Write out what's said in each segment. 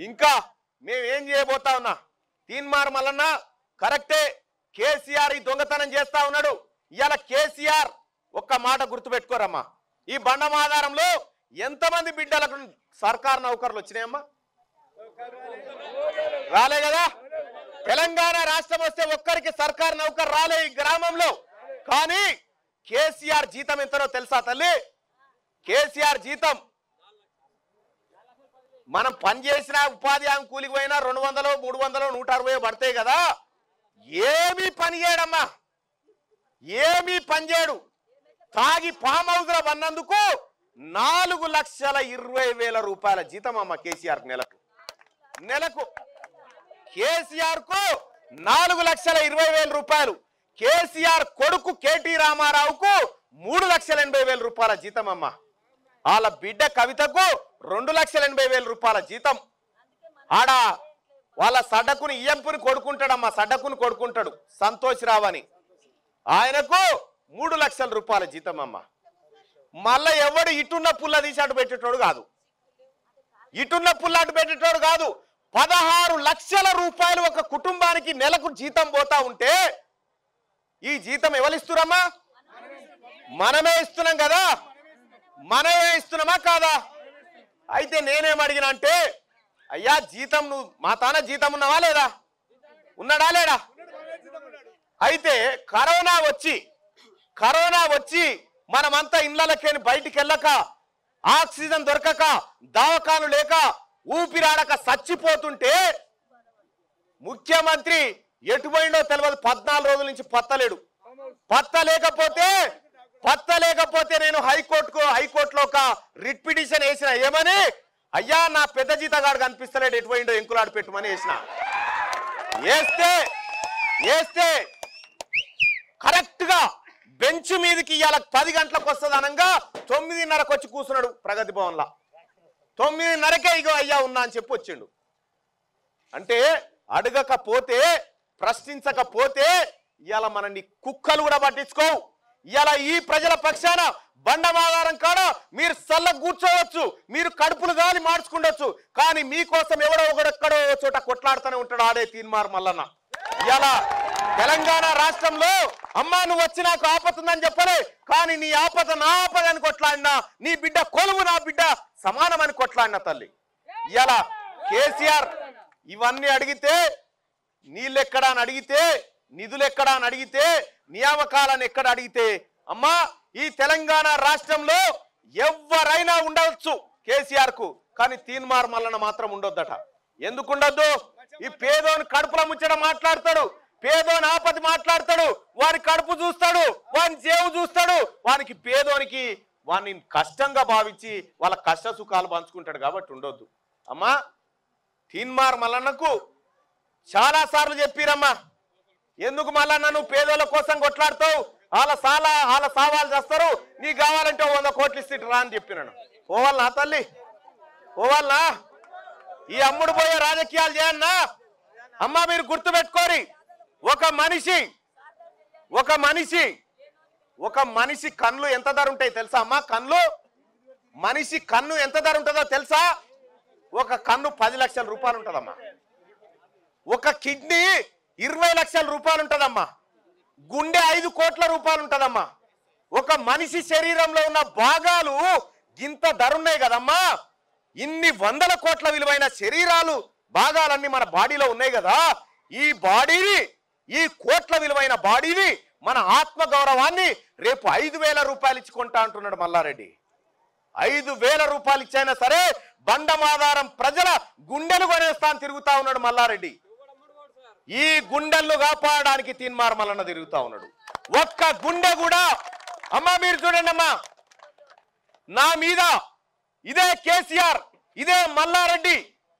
ఇంకా మేమేం చేయబోతా ఉన్నా తీన్మార్ మల్లన్న కరెక్టే కేసీఆర్ ఈ దొంగతనం చేస్తా ఉన్నాడు ఇవాళ కేసీఆర్ ఒక్క మాట గుర్తుపెట్టుకోరమ్మా ఈ బండమాధారంలో ఎంతమంది బిడ్డలకు సర్కార్ నౌకర్లు వచ్చినాయమ్మా రాలే కదా తెలంగాణ రాష్ట్రం వస్తే ఒక్కరికి సర్కార్ నౌకర్ రాలే ఈ గ్రామంలో కానీ కేసీఆర్ జీతం ఎంతనో తెలుసా తల్లి కేసీఆర్ జీతం మనం పనిచేసిన ఉపాధి హామీ కూలికి పోయినా రెండు వందలు మూడు వందలు నూట అరవై పడతాయి కదా ఏమీ పని చేయడమ్మా ఏమీ పని చేయడు తాగి ఫామ్ హౌస్ లో పన్నందుకు నాలుగు లక్షల ఇరవై వేల రూపాయల జీతం అమ్మ కేసీఆర్ నెలకు నెలకు కేసీఆర్ కు నాలుగు లక్షల ఇరవై వేల రూపాయలు కేసీఆర్ కొడుకు కేటీ రామారావుకు మూడు లక్షల ఎనభై వేల రూపాయల జీతం అమ్మ వాళ్ళ బిడ్డ కవితకు రెండు లక్షల ఎనభై వేల రూపాయల జీతం ఆడ వాళ్ళ సడ్డకుని ఇయ్యంపుని కొడుకుంటాడమ్మా సడ్డకుని కొడుకుంటాడు సంతోష్ రావు అని ఆయనకు మూడు లక్షల రూపాయల జీతం అమ్మ మళ్ళా ఎవడు ఇటున్న పుల్ల తీసి అటు పెట్టేటోడు కాదు ఇటున్న పుల్ల అటు పెట్టేటోడు కాదు పదహారు లక్షల రూపాయలు ఒక కుటుంబానికి నెలకు జీతం పోతా ఉంటే ఈ జీతం ఎవరిస్తురమ్మా మనమే ఇస్తున్నాం కదా మనమే ఇస్తున్నామా కాదా అయితే నేనేం అడిగినా అంటే అయ్యా జీతం నువ్వు మా తాన జీతం ఉన్నావా లేదా ఉన్నాడా లేడా అయితే కరోనా వచ్చి కరోనా వచ్చి మనమంతా ఇళ్లకెళ్ళి బయటికి వెళ్ళక ఆక్సిజన్ దొరకక దవాఖాను లేక ఊపిరాడక చచ్చిపోతుంటే ముఖ్యమంత్రి ఎటు పోయిండో తెలియదు పద్నాలుగు రోజుల నుంచి పత్తలేడు పత్త లేకపోతే పత్త లేకపోతే నేను హైకోర్టుకు హైకోర్టులో ఒక రిట్ పిటిషన్ వేసిన ఏమని అయ్యా నా పెద్ద జీతగాడు కనిపిస్తలేడు ఎటు పోయిండో ఎంకులాడు పెట్టుమని వేసిన వేస్తే వేస్తే కరెక్ట్ గా బెంచ్ మీదకి ఇవాళ పది గంటలకు వస్తుంది అనగా తొమ్మిదిన్నరకు వచ్చి కూర్చున్నాడు ప్రగతి భవన్లో తొమ్మిదిన్నరకే ఇగో అయ్యా ఉన్నా అని చెప్పి వచ్చిండు అంటే అడగకపోతే ప్రశ్నించకపోతే ఇవాళ మనల్ని కుక్కలు కూడా పట్టించుకోవు ఇవాళ ఈ ప్రజల పక్షాన బండమాగారం కాడ మీరు సల్ల కూర్చోవచ్చు మీరు కడుపులు గాలి మార్చుకుండొచ్చు కానీ మీకోసం ఎవడో ఒకడెక్కడో ఓ చోట కొట్లాడుతూనే ఉంటాడు ఆడే తీన్మార్ మల్లన్న ఇలా తెలంగాణ రాష్ట్రంలో అమ్మా నువ్వు వచ్చి నాకు ఆపతుందని చెప్పలే కానీ నీ ఆపద నా ఆపదని కొట్లాడినా నీ బిడ్డ కొలువు నా బిడ్డ సమానమని కొట్లాడిన తల్లి ఇలా కేసీఆర్ ఇవన్నీ అడిగితే నీళ్ళెక్కడా అని అడిగితే నిధులు ఎక్కడా అని అడిగితే నియామకాలను ఎక్కడ అడిగితే అమ్మా ఈ తెలంగాణ రాష్ట్రంలో ఎవరైనా ఉండవచ్చు కేసీఆర్ కు కానీ తీన్మార్ మల్లన మాత్రం ఉండొద్దట ఎందుకు ఉండొద్దు ఈ పేదోని కడుపుల ముచ్చట మాట్లాడతాడు పేదోని ఆపతి మాట్లాడతాడు వారి కడుపు చూస్తాడు వాని చేవు చూస్తాడు వానికి పేదోనికి వాని కష్టంగా భావించి వాళ్ళ కష్ట సుఖాలు పంచుకుంటాడు కాబట్టి ఉండొద్దు అమ్మా తీన్మార్ మల్లన్నకు చాలా సార్లు చెప్పిరమ్మా ఎందుకు మళ్ళా నన్ను పేదోళ్ళ కోసం కొట్లాడుతావు వాళ్ళ సాలా వాళ్ళ సావాలు చేస్తారు నీకు కావాలంటే ఓ వంద కోట్లు ఇస్తే రా అని చెప్పినాను పోవాలనా తల్లి పోవాలనా ఈ అమ్ముడు పోయే రాజకీయాలు చేయన్నా అమ్మా మీరు గుర్తుపెట్టుకోరి ఒక మనిషి ఒక మనిషి ఒక మనిషి కళ్ళు ఎంత ధర ఉంటాయి తెలుసా అమ్మా కళ్ళు మనిషి కన్ను ఎంత ధర ఉంటుందో తెలుసా ఒక కన్ను పది లక్షల రూపాయలు ఉంటుందమ్మా ఒక కిడ్నీ ఇరవై లక్షల రూపాయలు ఉంటుందమ్మా గుండె ఐదు కోట్ల రూపాయలు ఉంటుందమ్మా ఒక మనిషి శరీరంలో ఉన్న భాగాలు ఇంత ధర ఉన్నాయి కదమ్మా ఇన్ని వందల కోట్ల విలువైన శరీరాలు భాగాలన్నీ మన బాడీలో ఉన్నాయి కదా ఈ బాడీని ఈ కోట్ల విలువైన బాడీని మన ఆత్మ గౌరవాన్ని రేపు ఐదు వేల రూపాయలు ఇచ్చి కొంటా అంటున్నాడు మల్లారెడ్డి ఐదు వేల రూపాయలు ఇచ్చైనా సరే బండమాధారం ప్రజల గుండెలు కొనేస్తా అని తిరుగుతా ఉన్నాడు మల్లారెడ్డి ఈ గుండెలను కాపాడడానికి తీన్మార్ మల్లన్న తిరుగుతా ఉన్నాడు ఒక్క గుండె కూడా అమ్మా మీరు చూడండి అమ్మా నా మీద ఇదే కేసీఆర్ ఇదే మల్లారెడ్డి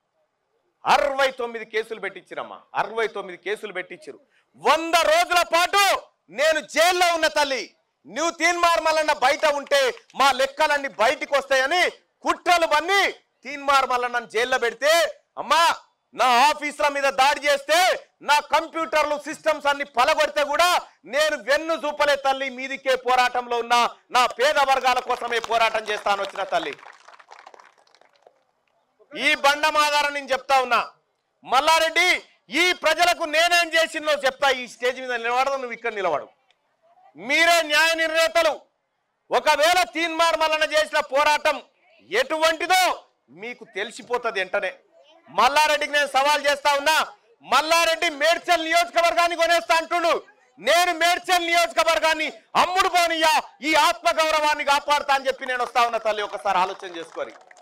అరవై తొమ్మిది కేసులు పెట్టించిరమ్మా అరవై తొమ్మిది కేసులు పెట్టించారు వంద రోజుల పాటు నేను జైల్లో ఉన్న తల్లి నువ్వు తీన్మార్ మల్లన్న బయట ఉంటే మా లెక్కలన్నీ బయటికి వస్తాయని కుట్రలు బన్ని తీన్మార్ మల్లన్న జైల్లో పెడితే అమ్మా నా ఆఫీసుల మీద దాడి చేస్తే నా కంప్యూటర్లు సిస్టమ్స్ అన్ని పలగొడితే కూడా నేను వెన్ను చూపలే తల్లి మీదికే పోరాటంలో ఉన్న నా పేద వర్గాల కోసమే పోరాటం చేస్తాను వచ్చిన తల్లి ఈ బండం ఆధారం నేను చెప్తా ఉన్నా మల్లారెడ్డి ఈ ప్రజలకు నేనేం చేసిందో చెప్తా ఈ స్టేజ్ మీద నిలబడదు నువ్వు ఇక్కడ నిలబడు మీరే న్యాయ నిర్ణేతలు ఒకవేళ తీన్మార్ మల్లన చేసిన పోరాటం ఎటువంటిదో మీకు తెలిసిపోతుంది వెంటనే మల్లారెడ్డికి నేను సవాల్ చేస్తా ఉన్నా మల్లారెడ్డి మేడ్చల్ నియోజకవర్గాన్ని కొనేస్తా అంటుడు నేను మేడ్చల్ నియోజకవర్గాన్ని అమ్ముడు పోనియా ఈ ఆత్మ గౌరవాన్ని కాపాడుతా అని చెప్పి నేను వస్తా ఉన్నా తల్లి ఒకసారి ఆలోచన చేసుకోరి